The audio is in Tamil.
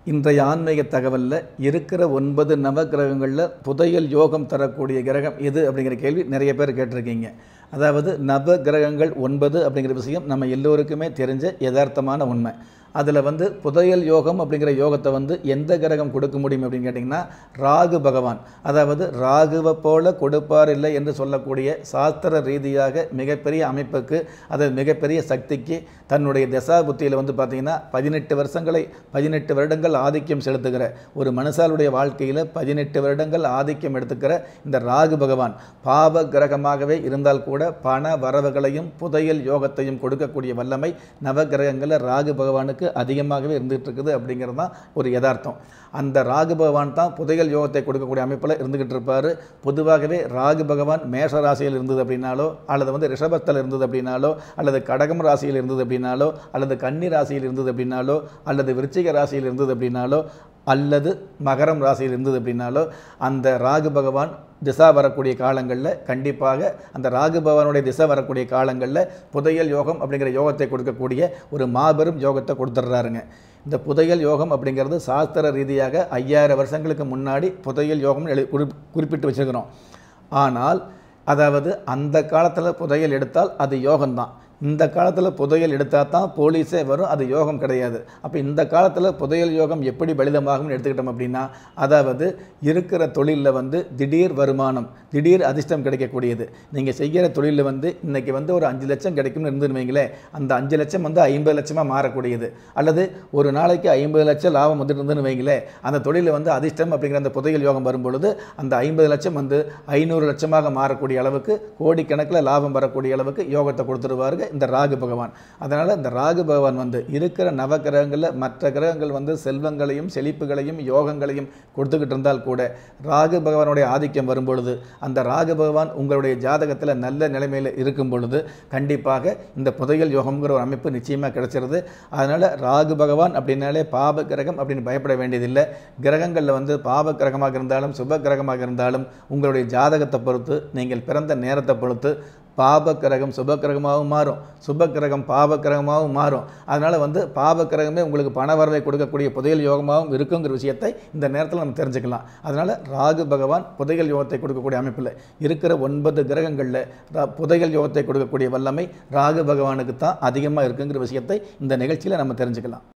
இன்றைய ஆன்மீக தகவலில் இருக்கிற ஒன்பது நவகிரகங்களில் புதையல் யோகம் தரக்கூடிய கிரகம் எது அப்படிங்கிற கேள்வி நிறைய பேர் கேட்டிருக்கீங்க அதாவது நவ கிரகங்கள் ஒன்பது அப்படிங்கிற விஷயம் நம்ம எல்லோருக்குமே தெரிஞ்ச யதார்த்தமான உண்மை அதில் வந்து புதையல் யோகம் அப்படிங்கிற யோகத்தை வந்து எந்த கிரகம் கொடுக்க முடியும் அப்படின்னு கேட்டிங்கன்னா ராகு பகவான் அதாவது ராகுவை போல கொடுப்பார் இல்லை என்று சொல்லக்கூடிய சாஸ்திர ரீதியாக மிகப்பெரிய அமைப்புக்கு அது மிகப்பெரிய சக்திக்கு தன்னுடைய தசா புத்தியில் வந்து பார்த்திங்கன்னா பதினெட்டு வருஷங்களை பதினெட்டு வருடங்கள் ஆதிக்கம் செலுத்துகிற ஒரு மனுஷாளுடைய வாழ்க்கையில் பதினெட்டு வருடங்கள் ஆதிக்கம் எடுத்துக்கிற இந்த ராகு பகவான் பாவ கிரகமாகவே இருந்தால் கூட பண வரவுகளையும் புதையல் யோகத்தையும் கொடுக்கக்கூடிய வல்லமை நவகிரகங்களில் ராகு பகவானுக்கு அதிகமாகவே இருந்துகிட்டு இருக்குது அப்படிங்கிறது தான் ஒரு யதார்த்தம் அந்த ராகு பகவான் தான் புதையல் யோகத்தை கொடுக்கக்கூடிய அமைப்பில் இருந்துகிட்டு இருப்பார் பொதுவாகவே ராகு பகவான் மேஷ ராசியில் இருந்தது அப்படின்னாலோ அல்லது வந்து ரிஷபத்தில் இருந்தது அப்படின்னாலோ அல்லது கடகம் ராசியில் இருந்தது அப்படின்னாலோ அல்லது கன்னி ராசியில் இருந்தது அப்படின்னாலோ அல்லது விருச்சிக ராசியில் இருந்தது அப்படின்னாலோ அல்லது மகரம் ராசியில் இருந்தது அப்படின்னாலோ அந்த ராகு பகவான் திசா வரக்கூடிய காலங்களில் கண்டிப்பாக அந்த ராகு பகவானுடைய திசை வரக்கூடிய காலங்களில் புதையல் யோகம் அப்படிங்கிற யோகத்தை கொடுக்கக்கூடிய ஒரு மாபெரும் யோகத்தை கொடுத்துட்றாருங்க இந்த புதையல் யோகம் அப்படிங்கிறது சாஸ்திர ரீதியாக ஐயாயிரம் வருஷங்களுக்கு முன்னாடி புதையல் யோகம்னு எழுதி குறி குறிப்பிட்டு வச்சுருக்கிறோம் ஆனால் அதாவது அந்த காலத்தில் புதையல் எடுத்தால் அது யோகம்தான் இந்த காலத்தில் புதையல் எடுத்தால் தான் போலீஸே வரும் அது யோகம் கிடையாது அப்போ இந்த காலத்தில் புதையல் யோகம் எப்படி பலிதமாகும்னு எடுத்துக்கிட்டோம் அப்படின்னா அதாவது இருக்கிற தொழிலில் வந்து திடீர் வருமானம் திடீர் அதிர்ஷ்டம் கிடைக்கக்கூடியது நீங்கள் செய்கிற தொழிலில் வந்து இன்றைக்கி வந்து ஒரு அஞ்சு லட்சம் கிடைக்கும்னு இருந்துன்னு வைங்களேன் அந்த அஞ்சு லட்சம் வந்து ஐம்பது லட்சமாக மாறக்கூடியது அல்லது ஒரு நாளைக்கு ஐம்பது லட்சம் லாபம் வந்துட்டு இருந்துன்னு வைங்களேன் அந்த தொழிலில் வந்து அதிர்ஷ்டம் அப்படிங்கிற அந்த புதையல் யோகம் வரும்பொழுது அந்த ஐம்பது லட்சம் வந்து ஐநூறு லட்சமாக மாறக்கூடிய அளவுக்கு கோடிக்கணக்கில் லாபம் வரக்கூடிய அளவுக்கு யோகத்தை கொடுத்துருவாருங்க இந்த ராகு பகவான் அதனால் இந்த ராகு பகவான் வந்து இருக்கிற நவ கிரகங்களில் மற்ற கிரகங்கள் வந்து செல்வங்களையும் செழிப்புகளையும் யோகங்களையும் கொடுத்துக்கிட்டு இருந்தால் கூட ராகு பகவானுடைய ஆதிக்கம் வரும்பொழுது அந்த ராகு பகவான் உங்களுடைய ஜாதகத்தில் நல்ல நிலைமையில் இருக்கும் பொழுது கண்டிப்பாக இந்த புதையல் யோகம்ங்கிற ஒரு அமைப்பு நிச்சயமாக கிடைச்சிருது அதனால் ராகு பகவான் அப்படின்னாலே பாப கிரகம் அப்படின்னு பயப்பட வேண்டியதில்லை கிரகங்களில் வந்து பாப கிரகமாக இருந்தாலும் சுப கிரகமாக இருந்தாலும் உங்களுடைய ஜாதகத்தை பொறுத்து நீங்கள் பிறந்த நேரத்தை பொறுத்து பாப கிரகம் சுப கிரகமாகவும் மாறும் சுப கிரகம் பாப கிரகமாகவும் மாறும் அதனால் வந்து பாப கிரகமே உங்களுக்கு பண வரவை கொடுக்கக்கூடிய புதையல் யோகமாகவும் இருக்குங்கிற விஷயத்தை இந்த நேரத்தில் நம்ம தெரிஞ்சுக்கலாம் அதனால் ராகு பகவான் புதையல் யோகத்தை கொடுக்கக்கூடிய அமைப்பில் இருக்கிற ஒன்பது கிரகங்களில் ரா- புதையல் யோகத்தை கொடுக்கக்கூடிய வல்லமை ராகு பகவானுக்கு தான் அதிகமாக இருக்குங்கிற விஷயத்தை இந்த நிகழ்ச்சியில் நம்ம தெரிஞ்சுக்கலாம்